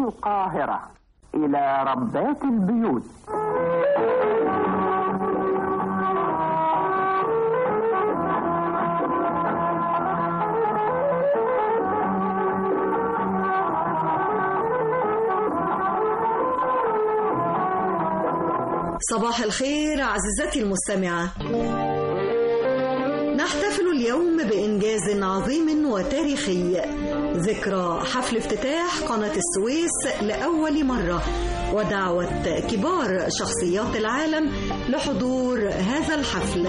القاهرة إلى ربات البيوت صباح الخير عزيزتي المستمعة نحتفل اليوم بإنجاز عظيم وتاريخي ذكرى حفل افتتاح قناة السويس لأول مرة ودعوة كبار شخصيات العالم لحضور هذا الحفل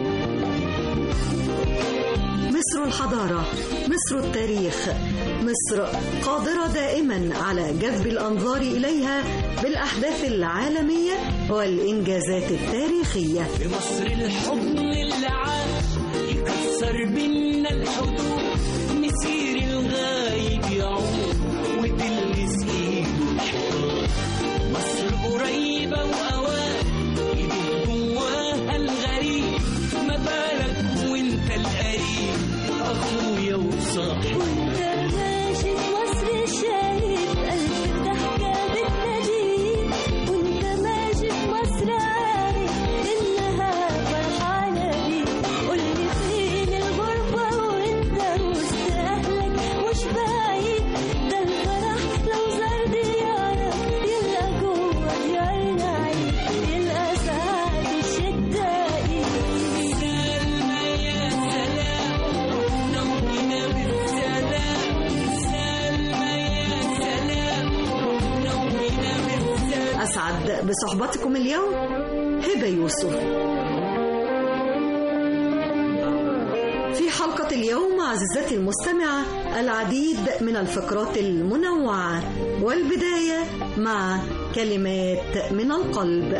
مصر الحضارة مصر التاريخ مصر قادرة دائما على جذب الأنظار إليها بالأحداث العالمية والإنجازات التاريخية في مصر الحضن اللي عاش يكسر بينا الحدود مسير الغايب يعود وتلمس ايده الحيطان مصر قريبة وأوان ايدك جواها الغريب ما بالك وانت القريب أخويا وصاحبي وانت ماشي في مصر شايف ألف ضحكة بتناديك وانت ماشي في مصر عارف إنها فرحانة بيك قولي فين الغربة وانت وسط أهلك مش بعيد ده الفرح لو زار ديارك يلقى جوه ديارنا عيد يلقى ساعات الشدة إيد سلمى يا سلام نومنا بالسلام سلمى يا سلام نومنا بالسلام أسعد بصحبتكم اليوم هبة يوسف في حلقة اليوم عزيزتي المستمعة العديد من الفقرات المنوعة والبداية مع كلمات من القلب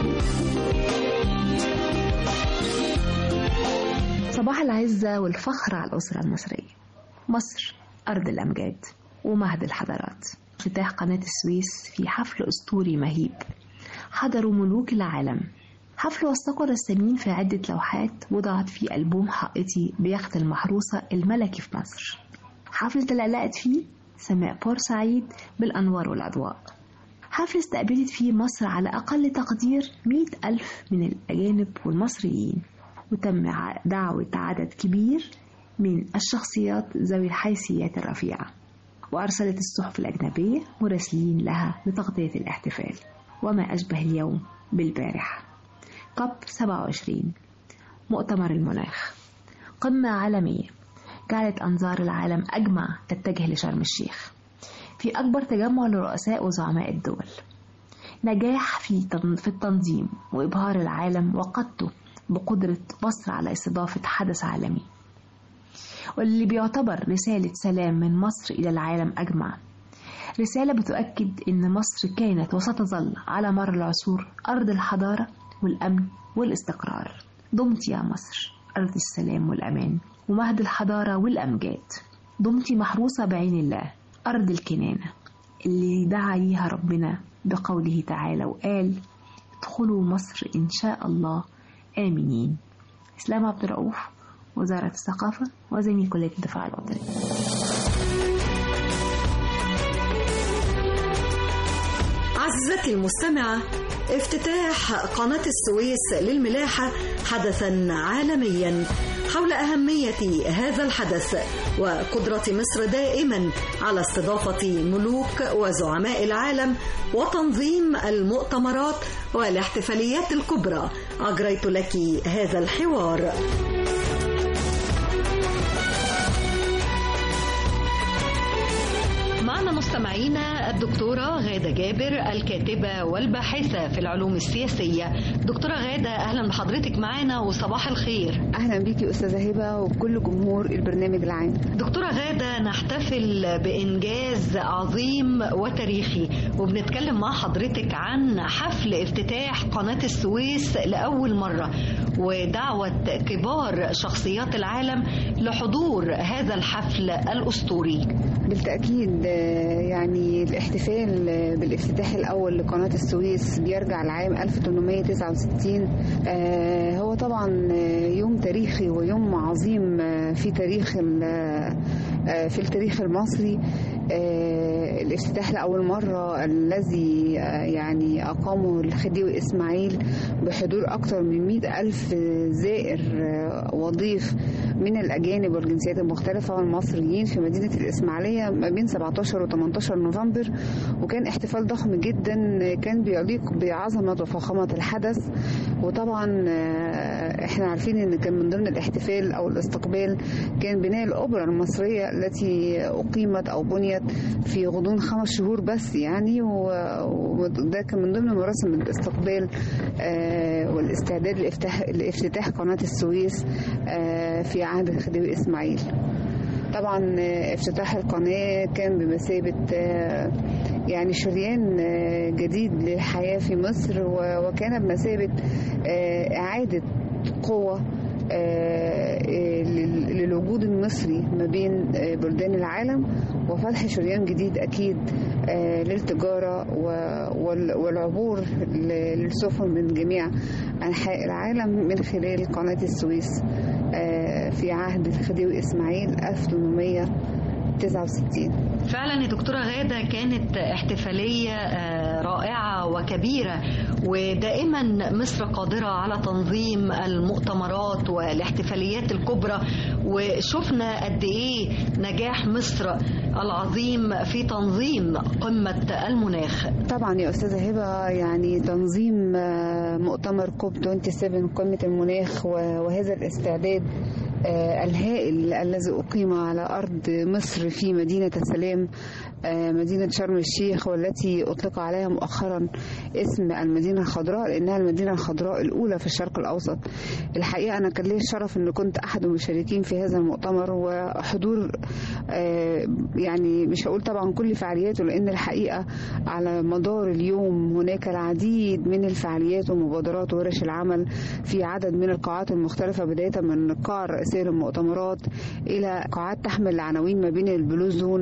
صباح العزة والفخر على الأسرة المصرية مصر أرض الأمجاد ومهد الحضارات افتتاح قناة السويس في حفل أسطوري مهيب حضروا ملوك العالم حفل وثقوا الرسامين في عدة لوحات وضعت في ألبوم حائطي بيخت المحروسة الملكي في مصر حفل تلألأت فيه سماء بورسعيد بالأنوار والأضواء حفل استقبلت فيه مصر على أقل تقدير مئة ألف من الأجانب والمصريين وتم ع- دعوة عدد كبير من الشخصيات ذوي الحيثيات الرفيعة وأرسلت الصحف الأجنبية مراسلين لها لتغطية الاحتفال وما أشبه اليوم بالبارحة كوب 27 مؤتمر المناخ قمة عالمية جعلت أنظار العالم أجمع تتجه لشرم الشيخ في أكبر تجمع لرؤساء وزعماء الدول نجاح في تن- في التنظيم وإبهار العالم وقدته بقدرة مصر على استضافة حدث عالمي واللي بيعتبر رسالة سلام من مصر إلى العالم أجمع رسالة بتؤكد إن مصر كانت وستظل على مر العصور أرض الحضارة والأمن والاستقرار دمت يا مصر أرض السلام والأمان ومهد الحضارة والأمجاد دمت محروسة بعين الله أرض الكنانة اللي دعا ليها ربنا بقوله تعالى وقال ادخلوا مصر إن شاء الله آمنين إسلام عبد الرؤوف وزارة الثقافة وزميل كلية الدفاع الوطني عزيزتي المستمعة افتتاح قناة السويس للملاحة حدثا عالميا حول أهمية هذا الحدث وقدرة مصر دائما على استضافة ملوك وزعماء العالم وتنظيم المؤتمرات والاحتفاليات الكبرى أجريت لك هذا الحوار معنا مستمعينا الدكتورة غادة جابر الكاتبة والباحثة في العلوم السياسية دكتورة غادة أهلا بحضرتك معنا وصباح الخير اهلا بيكي استاذه هبه وكل جمهور البرنامج العام دكتورة غادة نحتفل بإنجاز عظيم وتاريخي وبنتكلم مع حضرتك عن حفل افتتاح قناة السويس لأول مرة ودعوة كبار شخصيات العالم لحضور هذا الحفل الأسطوري بالتاكيد آه، يعني الاحتفال آه، بالافتتاح الاول لقناه السويس بيرجع لعام 1869 آه، هو طبعا آه، يوم تاريخي ويوم عظيم آه، في تاريخ ال- آه، في التاريخ المصري آه، الافتتاح لأول مرة الذي آه، يعني أقامه الخديوي إسماعيل بحضور أكثر من مئة ألف زائر آه، وضيف من الأجانب والجنسيات المختلفة والمصريين في مدينة الإسماعيلية ما بين 17 و 18 نوفمبر وكان احتفال ضخم جدا كان بيليق بعظمة وفخامة الحدث وطبعا آه، احنا عارفين ان كان من ضمن الاحتفال او الاستقبال كان بناء الاوبرا المصريه التي اقيمت او بنيت في غضون خمس شهور بس يعني و- وده كان من ضمن مراسم الاستقبال آه، والاستعداد لافتتاح لافتتاح قناه السويس آه، في عهد الخديوي اسماعيل طبعا آه، افتتاح القناة كان بمثابة آه، يعني شريان آه، جديد للحياة في مصر و- وكان بمثابة آه، إعادة قوة آه، آه، لل- للوجود المصري ما بين آه، بلدان العالم وفتح شريان جديد أكيد آه، للتجارة و- وال- والعبور ل- للسفن من جميع أنحاء العالم من خلال قناة السويس آه، في عهد الخديوي إسماعيل 1869 فعلا يا دكتورة غادة كانت احتفالية آه، رائعة وكبيرة ودائما مصر قادرة على تنظيم المؤتمرات والاحتفاليات الكبرى وشفنا قد ايه نجاح مصر العظيم في تنظيم قمة المناخ طبعا يا أستاذة هبة يعني تنظيم آه، مؤتمر كوب 27 قمة المناخ و- وهذا الاستعداد آه، الهائل الذي أقيم على أرض مصر في مدينة السلام آه، مدينة شرم الشيخ والتي أطلق عليها مؤخرا اسم المدينة الخضراء لأنها المدينة الخضراء الأولى في الشرق الأوسط الحقيقة أنا كان لي الشرف أن كنت أحد المشاركين في هذا المؤتمر وحضور آه، يعني مش هقول طبعا كل فعالياته لأن الحقيقة على مدار اليوم هناك العديد من الفعاليات والمبادرات وورش العمل في عدد من القاعات المختلفة بداية من القاعة الرئيسية للمؤتمرات إلى قاعات تحمل العناوين ما بين البلو زون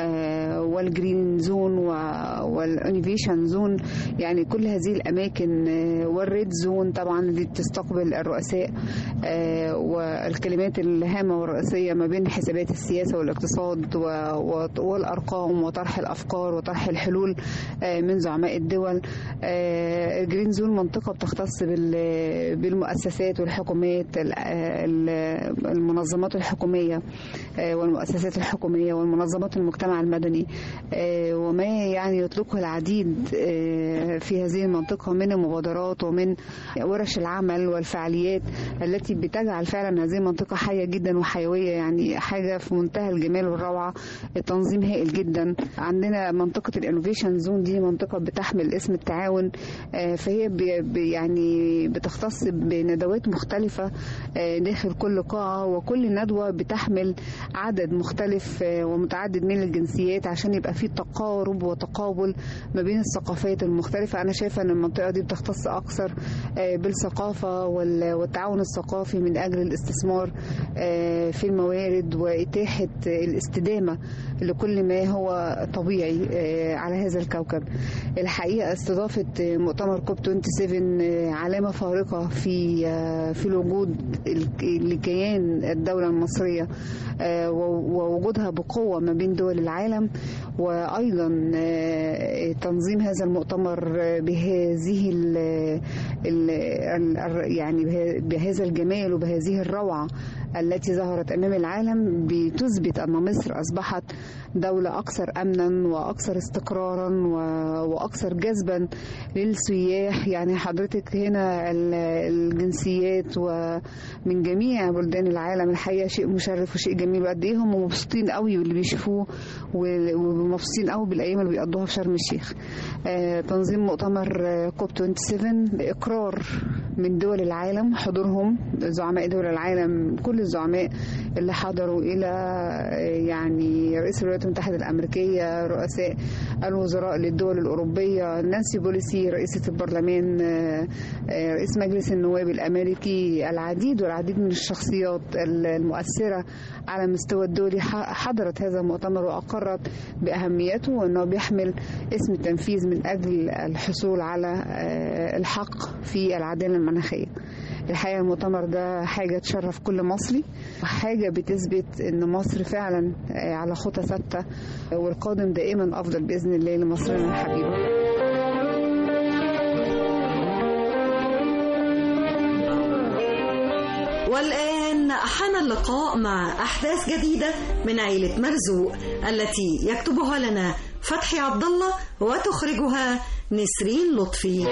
آه، والجرين زون و- والانيفيشن زون يعني كل هذه الأماكن آه، والريد زون طبعا اللي بتستقبل الرؤساء آه، والكلمات الهامة والرئيسية ما بين حسابات السياسة والاقتصاد و- و- والأرقام وطرح الأفكار وطرح الحلول آه، من زعماء الدول آه، الجرين زون منطقة بتختص بال- بالمؤسسات والحكومات ال- ال- المنظمات الحكومية آه، والمؤسسات الحكومية والمنظمات المجتمع المدني آه، وما يعني يطلقه العديد آه، في هذه المنطقة من المبادرات ومن ورش العمل والفعاليات التي بتجعل فعلا هذه المنطقة حية جدا وحيوية يعني حاجة في منتهى الجمال والروعة التنظيم هائل جدا عندنا منطقة الانوفيشن زون دي منطقة بتحمل اسم التعاون آه، فهي بي- بي- يعني بتختص بندوات مختلفة آه، داخل كل قاعة وكل ندوة بتحمل عدد مختلف آه، ومتعدد من الجنسيات عشان يبقى في تقارب وتقابل ما بين الثقافات المختلفة أنا شايفة أن المنطقة دي بتختص أكثر آه، بالثقافة وال- والتعاون الثقافي من أجل الاستثمار آه، في الموارد وإتاحة الاستدامة لكل ما هو طبيعي آه، على هذا الكوكب الحقيقة استضافة آه، مؤتمر كوب 27 آه، علامة فارقة في آه، في الوجود الك- لكيان الدولة المصرية آه، و- ووجودها بقوة ما بين دول العالم وأيضا آه، تنظيم هذا المؤتمر آه، بهذه ال ال ال- يعني به- بهذا الجمال وبهذه الروعة التي ظهرت أمام العالم بتثبت أن مصر أصبحت دولة أكثر أمنا وأكثر استقرارا و- وأكثر جذبا للسياح يعني حضرتك هنا ال- الجنسيات ومن جميع بلدان العالم الحقيقة شيء مشرف وشيء جميل وقد إيه هم مبسوطين قوي باللي بيشوفوه و- ومبسوطين قوي بالأيام اللي بيقضوها في شرم الشيخ آه، تنظيم مؤتمر آه، كوب 27 إقرار من دول العالم حضورهم زعماء دول العالم كل الزعماء اللي حضروا إلى آه، يعني رئيس الولايات المتحدة الأمريكية رؤساء الوزراء للدول الأوروبية نانسي بوليسي رئيسة البرلمان آه، آه، رئيس مجلس النواب الأمريكي العديد والعديد من الشخصيات المؤثرة على المستوى الدولي ح- حضرت هذا المؤتمر وأقرت بأهميته وأنه بيحمل اسم التنفيذ من أجل الحصول على آه، الحق في العدالة المناخية الحقيقة المؤتمر ده حاجة تشرف كل مصري وحاجة بتثبت إن مصر فعلا آه، على خطى ثابتة والقادم دائما أفضل بإذن الله لمصرنا الحبيبة والآن حان اللقاء مع أحداث جديدة من عيلة مرزوق التي يكتبها لنا فتحي عبد الله وتخرجها نسرين لطفي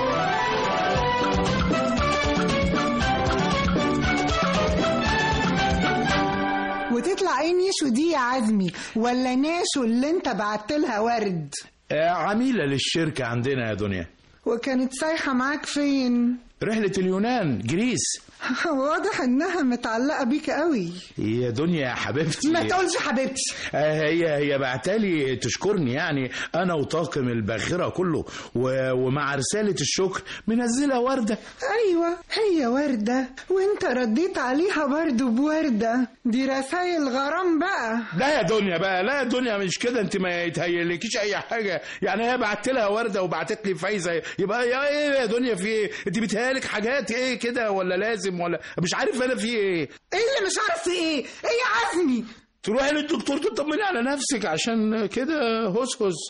وتطلع ايه نيشو دي يا عزمي ولا ناشو اللي انت بعت لها ورد آه، عميلة للشركة عندنا يا دنيا وكانت سايحة معاك فين رحلة اليونان جريس واضح انها متعلقة بيك قوي يا دنيا يا حبيبتي ما تقولش حبيبتي آه، هي هي بعتالي تشكرني يعني انا وطاقم الباخره كله و- ومع رساله الشكر منزله ورده ايوه هي وردة وانت رديت عليها برضو بوردة دي رسايل غرام بقى لا يا دنيا بقى لا يا دنيا مش كده انت ما يتهيألكيش اي حاجه يعني هي بعت لها ورده وبعتت لي فايزه يبقى يا ايه يا دنيا في ايه انت بتهيألك حاجات ايه كده ولا لازم ولا مش عارف انا في ايه ايه اللي مش عارف ايه ايه يا عزمي تروحي للدكتور تطمني على نفسك عشان كده هس هس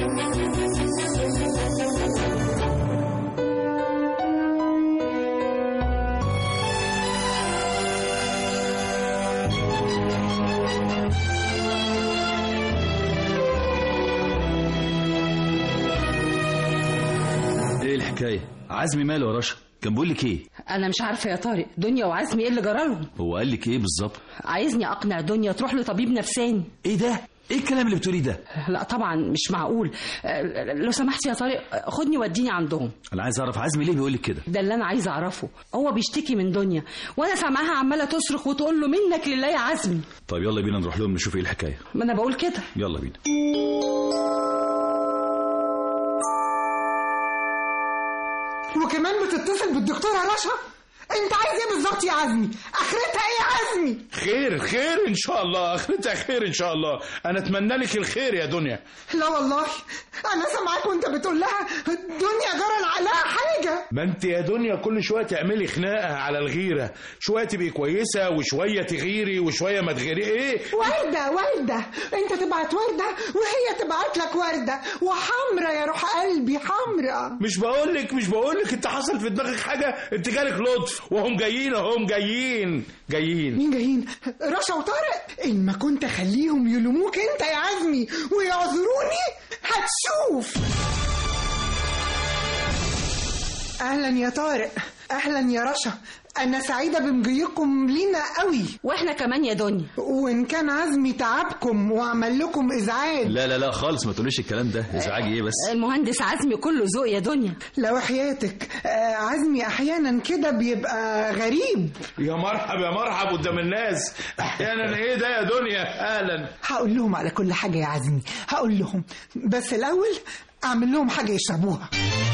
ايه الحكايه عزمي ماله يا رشا كان بيقول لك ايه انا مش عارفه يا طارق دنيا وعزمي ايه اللي جرالهم هو قال لك ايه بالظبط عايزني اقنع دنيا تروح لطبيب نفساني ايه ده ايه الكلام اللي بتقوليه ده لا طبعا مش معقول آه، لو سمحت يا طارق آه، خدني وديني عندهم انا عايز اعرف عزمي ليه بيقول لك كده ده اللي انا عايزه اعرفه هو بيشتكي من دنيا وانا سامعاها عماله تصرخ وتقول له منك لله يا عزمي طيب يلا بينا نروح لهم نشوف ايه الحكايه ما انا بقول كده يلا بينا وكمان بتتصل بالدكتورة رشا انت عايز ايه بالظبط يا عزمي اخرتها ايه يا عزمي خير خير ان شاء الله اخرتها خير ان شاء الله انا اتمنى لك الخير يا دنيا لا والله انا سامعاك وانت بتقول لها الدنيا جرى عليها حاجه ما انت يا دنيا كل شويه تعملي خناقه على الغيره شويه تبقي كويسه وشويه تغيري وشويه ما تغيري ايه ورده ورده انت تبعت ورده وهي تبعت لك ورده وحمرا يا روح قلبي حمرا مش بقول لك مش بقول لك انت حصل في دماغك حاجه انت جالك لطف وهم جايين اهم جايين جايين مين جايين رشا وطارق ان ما كنت اخليهم يلوموك انت يا عزمي ويعذروني هتشوف اهلا يا طارق اهلا يا رشا انا سعيده بمجيكم لينا قوي واحنا كمان يا دنيا وان كان عزمي تعبكم وعمل لكم ازعاج لا لا لا خالص ما تقوليش الكلام ده ازعاج ايه بس المهندس عزمي كله ذوق يا دنيا لو حياتك آه، عزمي احيانا كده بيبقى غريب يا مرحب يا مرحب قدام الناس احيانا ايه ده يا دنيا اهلا هقول لهم على كل حاجه يا عزمي هقول لهم بس الاول اعمل لهم حاجه يشربوها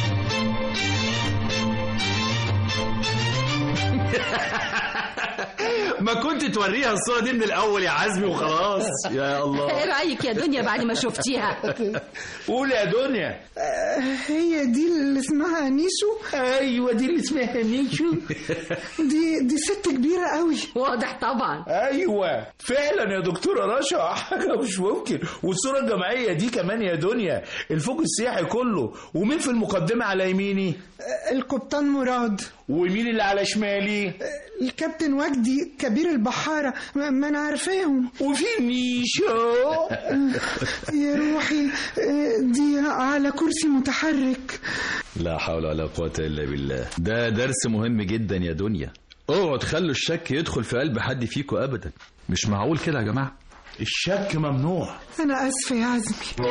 ما كنت توريها الصوره دي من الاول يا عزمي وخلاص يا الله ايه رايك يا دنيا بعد ما شفتيها قول يا دنيا آه، هي دي اللي اسمها نيشو ايوه دي اللي اسمها نيشو دي دي ست كبيره قوي واضح طبعا ايوه فعلا يا دكتوره رشا حاجه مش ممكن والصوره الجماعيه دي كمان يا دنيا الفوق السياحي كله ومين في المقدمه على يميني آه، القبطان مراد ومين اللي على شمالي الكابتن وجدي كبير البحارة ما ما أنا عارفاهم وفي نيشو يا روحي آه، دي على كرسي متحرك لا حول ولا قوه الا بالله ده درس مهم جدا يا دنيا اوعوا تخلوا الشك يدخل في قلب حد فيكم ابدا مش معقول كده يا جماعه الشك ممنوع أنا آسفة يا عزمي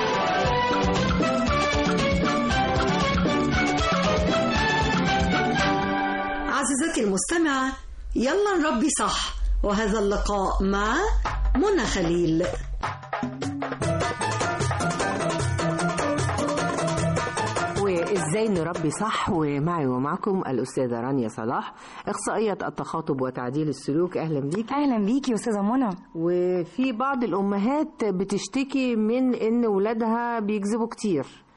عزيزتي المستمعة يلا نربي صح وهذا اللقاء مع منى خليل وازاي نربي صح ومعي ومعكم الاستاذه رانيا صلاح اخصائيه التخاطب وتعديل السلوك اهلا بيك اهلا بيكي يا استاذه منى وفي بعض الامهات بتشتكي من ان ولادها بيكذبوا كتير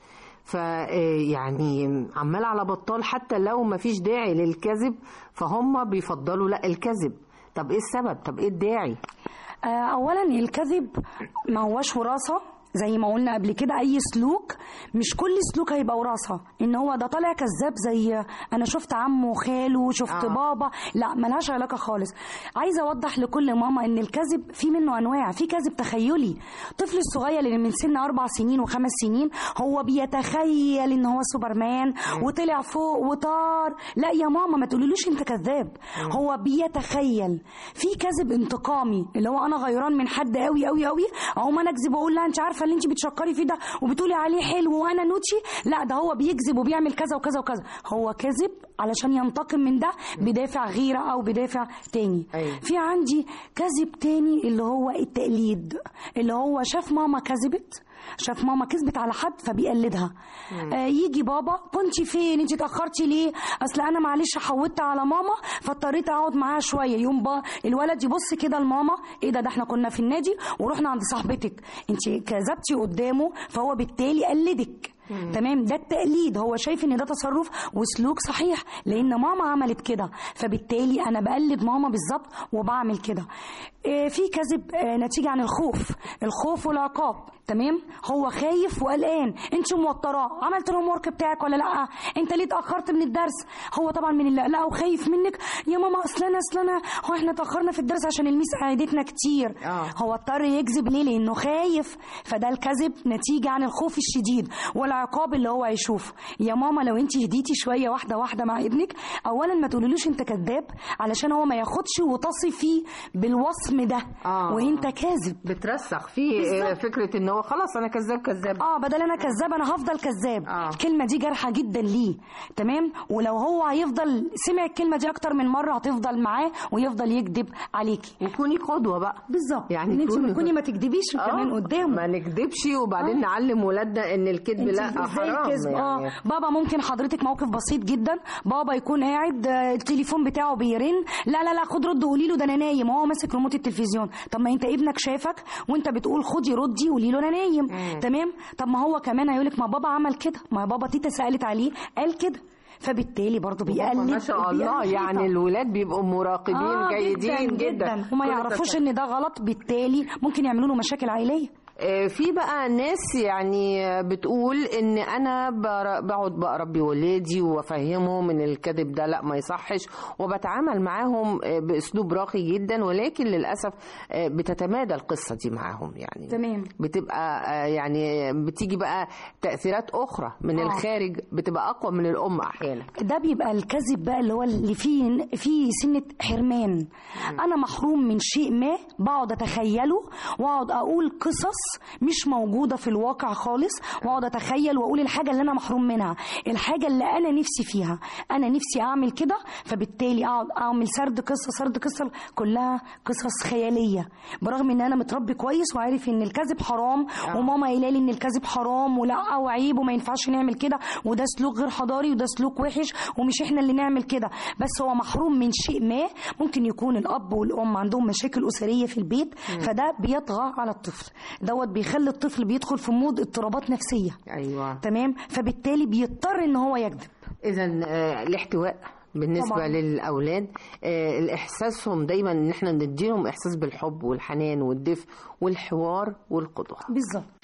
فيعني عمال على بطال حتى لو ما فيش داعي للكذب فهم بيفضلوا لا الكذب طب ايه السبب طب ايه الداعي آه، اولا الكذب ما هوش وراثه زي ما قلنا قبل كده اي سلوك مش كل سلوك هيبقى وراثه ان هو ده طالع كذاب زي انا شفت عمه وخاله شفت آه. آه. بابا لا ملهاش علاقه خالص عايزه اوضح لكل ماما ان الكذب في منه انواع في كذب تخيلي الطفل الصغير اللي من سن اربع سنين وخمس سنين هو بيتخيل ان هو سوبرمان وطلع فوق وطار لا يا ماما ما تقوليلوش انت كذاب هو بيتخيل في كذب انتقامي اللي هو انا غيران من حد قوي قوي قوي اقوم انا اكذب واقول لها انت عارفه اللي انت بتشكري فيه ده وبتقولي عليه حلو وانا نوتشي لا ده هو بيكذب وبيعمل كذا وكذا وكذا هو كذب علشان ينتقم من ده بدافع غيره او بدافع تاني أيوة. في عندي كذب تاني اللي هو التقليد اللي هو شاف ماما كذبت شاف ماما كذبت على حد فبيقلدها آه يجي بابا كنت فين انت اتاخرتي ليه اصل انا معلش حودت على ماما فاضطريت اقعد معاها شويه يوم با الولد يبص كده لماما ايه ده ده احنا كنا في النادي ورحنا عند صاحبتك انت كذبتي قدامه فهو بالتالي قلدك تمام ده التقليد هو شايف ان ده تصرف وسلوك صحيح لان ماما عملت كده فبالتالي انا بقلد ماما بالظبط وبعمل كده آه، في كذب آه، نتيجه عن الخوف الخوف والعقاب تمام هو خايف وقلقان انت موتراه عملت الهوم ورك بتاعك ولا لا انت ليه اتاخرت من الدرس هو طبعا من القلق وخايف منك يا ماما اصل انا اصل انا هو احنا اتاخرنا في الدرس عشان الميس قعدتنا كتير آه. هو اضطر يكذب ليه لانه خايف فده الكذب نتيجه عن الخوف الشديد والعقاب اللي هو هيشوفه يا ماما لو انت هديتي شويه واحده واحده مع ابنك اولا ما تقوليلوش انت كذاب علشان هو ما ياخدش وتصفي بالوصم ده آه. وانت كاذب بترسخ في آه، فكره ان هو خلاص انا كذاب كذاب اه بدل انا كذاب انا هفضل كذاب آه. الكلمه دي جارحه جدا ليه تمام ولو هو هيفضل سمع الكلمه دي اكتر من مره هتفضل معاه ويفضل يكذب عليكي وكوني قدوه بقى بالظبط يعني ان انت كوني- تكوني ما تكذبيش كمان آه، قدامه ما نكدبش وبعدين آه. نعلم ولادنا ان الكذب انت لا ازاي حرام الكذب يعني اه بابا ممكن حضرتك موقف بسيط جدا بابا يكون قاعد آه، التليفون بتاعه بيرن لا لا لا خد رد قولي له ده انا نايم هو ماسك ريموت التلفزيون طب ما انت ابنك شافك وانت بتقول خدي ردي قولي له انا نايم تمام طب ما هو كمان هيقول لك ما بابا عمل كده ما بابا تيتا سالت عليه قال كده فبالتالي برضه بيقلد ما شاء الله بيقلد يعني حيطة. الولاد بيبقوا مراقبين آه جيدين جدا, وما كل يعرفوش التصرف. ان ده غلط بالتالي ممكن يعملوا له مشاكل عائليه آه، في بقى ناس يعني بتقول ان انا بر- بقعد بربي ولادي وافهمهم ان الكذب ده لا ما يصحش وبتعامل معاهم آه، باسلوب راقي جدا ولكن للاسف آه، بتتمادى القصه دي معاهم يعني تمام. بتبقى آه، يعني بتيجي بقى تاثيرات اخرى من آه. الخارج بتبقى اقوى من الام احيانا ده بيبقى الكذب بقى اللي هو اللي فيه فيه سنه حرمان انا محروم من شيء ما بقعد اتخيله واقعد اقول قصص مش موجوده في الواقع خالص واقعد اتخيل واقول الحاجه اللي انا محروم منها الحاجه اللي انا نفسي فيها انا نفسي اعمل كده فبالتالي اقعد اعمل سرد قصه سرد قصه كلها قصص خياليه برغم ان انا متربي كويس وعارف ان الكذب حرام وماما قايله لي ان الكذب حرام ولا وعيب وما ينفعش نعمل كده وده سلوك غير حضاري وده سلوك وحش ومش احنا اللي نعمل كده بس هو محروم من شيء ما ممكن يكون الاب والام عندهم مشاكل اسريه في البيت فده بيطغى على الطفل دوت بيخلي الطفل بيدخل في مود اضطرابات نفسيه ايوه تمام فبالتالي بيضطر ان هو يكذب اذا الاحتواء بالنسبه طبعاً. طبعا. للاولاد آه، الاحساسهم دايما ان احنا نديهم احساس بالحب والحنان والدفء والحوار والقدوه بالظبط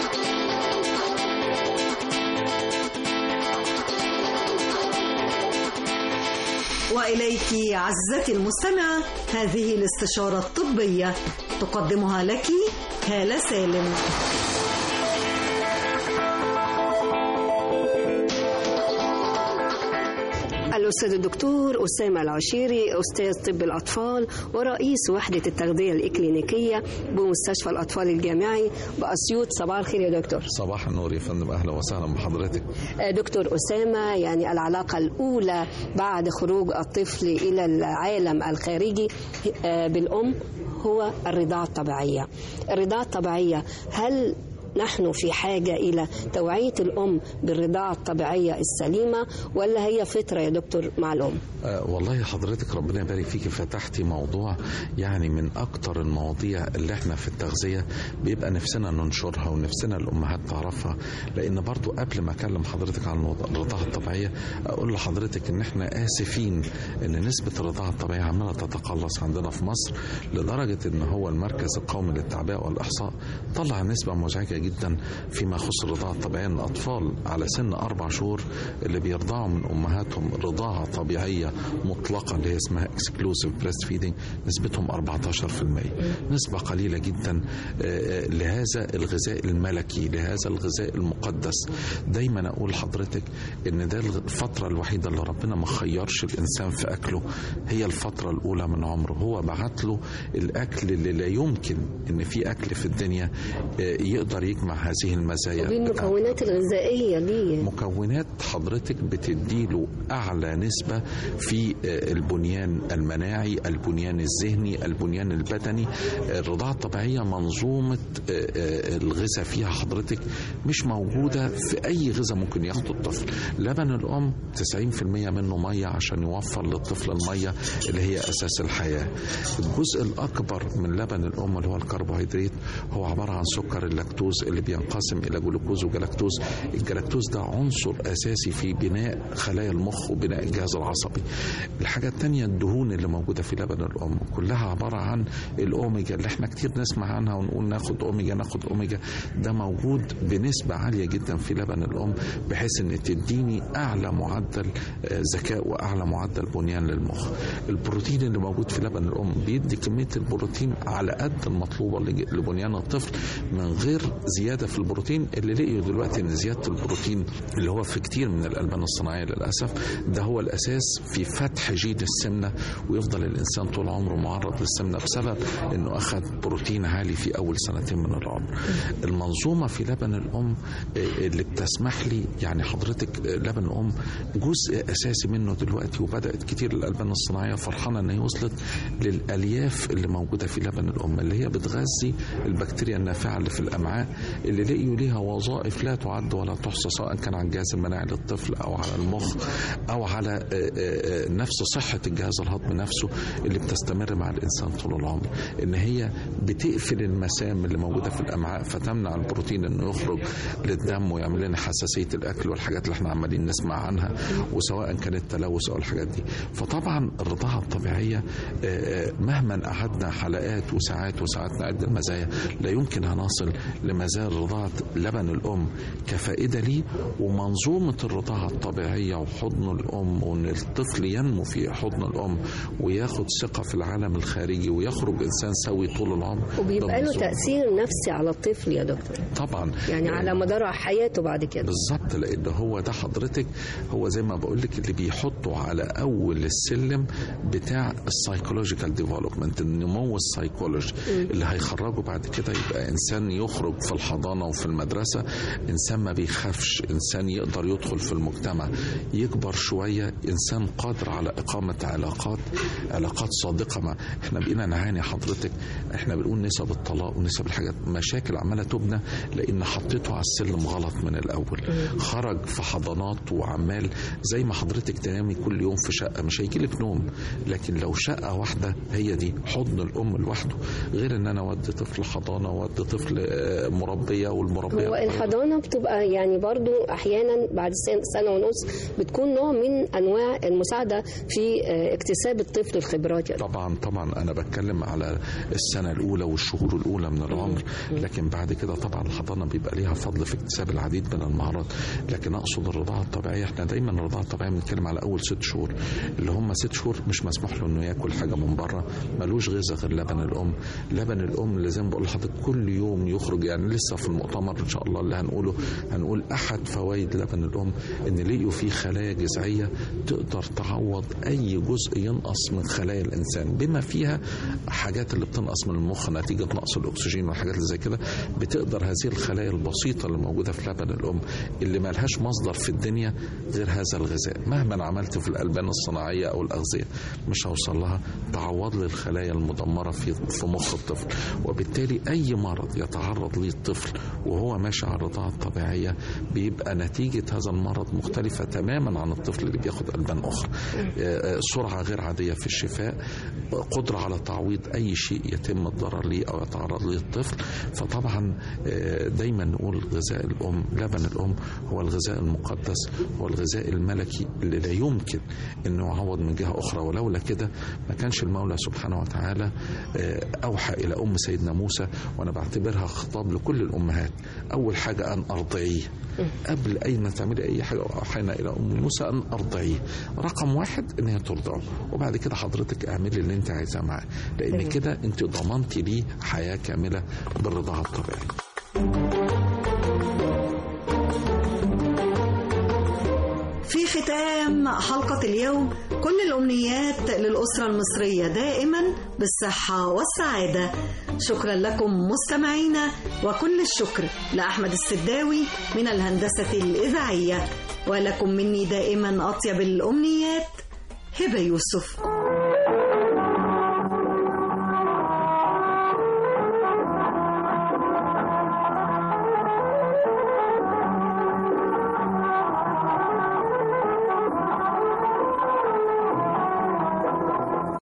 وإليك عزتي المستمعة هذه الاستشارة الطبية تقدمها لك هالة سالم الأستاذ الدكتور أسامة العشيري أستاذ طب الأطفال ورئيس وحدة التغذية الإكلينيكية بمستشفى الأطفال الجامعي بأسيوط صباح الخير يا دكتور صباح النور يا فندم اهلا وسهلا بحضرتك آه، دكتور أسامة يعني العلاقة الأولى بعد خروج الطفل إلى العالم الخارجي آه، بالأم هو الرضاعة الطبيعية الرضاعة الطبيعية هل نحن في حاجة إلى توعية الأم بالرضاعة الطبيعية السليمة ولا هي فطرة يا دكتور مع الأم آه والله حضرتك ربنا يبارك فيك فتحتي موضوع يعني من اكتر المواضيع اللي احنا في التغذيه بيبقى نفسنا ننشرها ونفسنا الامهات تعرفها لان برضو قبل ما اكلم حضرتك عن الموضوع- الرضاعه الطبيعيه اقول لحضرتك ان احنا اسفين ان نسبه الرضاعه الطبيعيه عماله تتقلص عندنا في مصر لدرجه ان هو المركز القومي للتعبئه والاحصاء طلع نسبه مزعجه جدا فيما يخص الرضاعه الطبيعيه ان الاطفال على سن اربع شهور اللي بيرضعوا من امهاتهم رضاعه طبيعيه مطلقه اللي هي اسمها اكسكلوسيف بريست فيدنج نسبتهم 14% نسبه قليله جدا آه، آه، لهذا الغذاء الملكي لهذا الغذاء المقدس دايما اقول لحضرتك ان ده الفتره الوحيده اللي ربنا ما خيرش الانسان في اكله هي الفتره الاولى من عمره هو بعت له الاكل اللي لا يمكن ان في اكل في الدنيا آه، يقدر يجمع هذه المزايا ودي بتاعته. المكونات الغذائية ليه مكونات حضرتك بتديله اعلى نسبه في آه، البنيان المناعي البنيان الذهني البنيان البدني آه، الرضاعه الطبيعيه منظومه آه، آه، الغذاء فيها حضرتك مش موجوده في اي غذاء ممكن ياخده الطفل لبن الام 90% منه ميه عشان يوفر للطفل الميه اللي هي اساس الحياه الجزء الاكبر من لبن الام اللي هو الكربوهيدرات هو عباره عن سكر اللاكتوز اللي بينقسم الى جلوكوز وجلاكتوز الجلاكتوز ده عنصر اساسي في بناء خلايا المخ وبناء الجهاز العصبي الحاجه الثانيه الدهون اللي موجوده في لبن الام كلها عباره عن الاوميجا اللي احنا كتير نسمع عنها ونقول ناخد اوميجا ناخد اوميجا ده موجود بنسبه عاليه جدا في لبن الام بحيث ان تديني اعلى معدل آه، ذكاء واعلى معدل بنيان للمخ البروتين اللي موجود في لبن الام بيدي كميه البروتين على قد المطلوبه لج- لبنيان الطفل من غير زياده في البروتين اللي لقيوا دلوقتي ان زياده البروتين اللي هو في كتير من الالبان الصناعيه للاسف ده هو الاساس في فتح جين السمنه ويفضل الانسان طول عمره معرض للسمنه بسبب انه اخذ بروتين عالي في اول سنتين من العمر المنظومه في لبن الام آه، اللي بتسمح لي يعني حضرتك آه، لبن الام جزء اساسي منه دلوقتي وبدات كتير الالبان الصناعيه فرحانه ان هي وصلت للالياف اللي موجوده في لبن الام اللي هي بتغذي البكتيريا النافعه اللي في الامعاء اللي لقيوا ليها وظائف لا تعد ولا تحصى سواء كان على الجهاز المناعي للطفل او على المخ او على آه، آه، آه، نفس صحه الجهاز الهضمي نفسه اللي بتستمر مع الانسان طول العمر ان هي بتقفل المسام اللي موجوده في الامعاء فتمنع البروتين انه يخرج للدم ويعمل لنا حساسيه الاكل والحاجات اللي احنا عمالين نسمع عنها وسواء كانت تلوث او الحاجات دي فطبعا الرضاعه الطبيعيه آه، آه، مهما قعدنا حلقات وساعات وساعات نعد المزايا لا يمكن هنصل لمزايا رضاعه لبن الام كفائده ليه ومنظومه الرضاعه الطبيعيه وحضن الام وان الطفل ينمو في حضن الام وياخد ثقه في العالم الخارجي ويخرج انسان سوي طول العمر وبيبقى ده له منظومة. تأثير نفسي على الطفل يا دكتور طبعا يعني على مدار حياته بعد كده بالظبط لان هو ده حضرتك هو زي ما بقول لك اللي بيحطه على اول السلم بتاع السايكولوجيكال ديفلوبمنت النمو السايكولوجي اللي هيخرجه بعد كده يبقى انسان يخرج في الحضانه وفي المدرسه انسان ما بيخافش انسان يقدر يدخل في المجتمع يكبر شويه انسان قادر على اقامه علاقات علاقات صادقه مع احنا بقينا نعاني حضرتك احنا بنقول نسب الطلاق ونسب الحاجات مشاكل عماله تبنى لان حطيته على السلم غلط من الاول خرج في حضانات وعمال زي ما حضرتك تنامي كل يوم في شقه مش هيجيلك نوم لكن لو شقه واحده هي دي حضن الام لوحده غير ان انا اودي طفل حضانه واودي طفل آه، مربيه والمربيه هو الحضانة بتبقى يعني برضو أحيانا بعد سنة, سنة ونص بتكون نوع من أنواع المساعدة في آه، اكتساب الطفل الخبرات يعني. طبعا طبعا انا بتكلم على السنه الاولى والشهور الاولى من العمر لكن بعد كده طبعا الحضانه بيبقى ليها فضل في اكتساب العديد من المهارات لكن اقصد الرضاعه الطبيعيه احنا دايما الرضاعه الطبيعيه بنتكلم على اول ست شهور اللي هم ست شهور مش مسموح له انه ياكل حاجه من بره ملوش غذاء غير لبن الام لبن الام اللي زي ما بقول لحضرتك كل يوم يخرج يعني لسه في المؤتمر ان شاء الله اللي هنقوله هنقول احد فوائد لبن الام ان لقيوا فيه خلايا جذعيه تقدر تعوض اي جزء ينقص من خلايا الانسان بما فيها حاجات اللي بتنقص من المخ نتيجه نقص الاكسجين والحاجات اللي زي كده بتقدر هذه الخلايا البسيطه اللي موجوده في لبن الام اللي ما لهاش مصدر في الدنيا غير هذا الغذاء مهما عملت في الالبان الصناعيه او الاغذيه مش هوصل لها تعوض لي الخلايا المدمره في في مخ الطفل وبالتالي اي مرض يتعرض ليه الطفل وهو ماشي على الرضاعة الطبيعية بيبقى نتيجة هذا المرض مختلفة تماما عن الطفل اللي بياخد ألبان أخرى آه، آه، سرعة غير عادية في الشفاء قدرة على تعويض أي شيء يتم الضرر ليه أو يتعرض ليه الطفل فطبعا آه، دايما نقول غذاء الأم لبن الأم هو الغذاء المقدس هو الغذاء الملكي اللي لا يمكن أنه يعوض من جهة أخرى ولولا كده ما كانش المولى سبحانه وتعالى آه، أوحى إلى أم سيدنا موسى وأنا بعتبرها خطاب لكل الأمهات أول حاجة أن أرضعيه قبل أي ما تعملي أي حاجة أوحينا إلى أم موسى أن أرضعيه رقم واحد إن هي ترضعه وبعد كده حضرتك اعملي اللي أنت عايزاه معاه لأن أيوة. كده أنت ضمنتي ليه حياة كاملة بالرضاعة الطبيعية في ختام حلقة اليوم كل الأمنيات للأسرة المصرية دائما بالصحة والسعادة شكرا لكم مستمعينا وكل الشكر لأحمد السداوي من الهندسة الإذاعية ولكم مني دائما أطيب الأمنيات هبة يوسف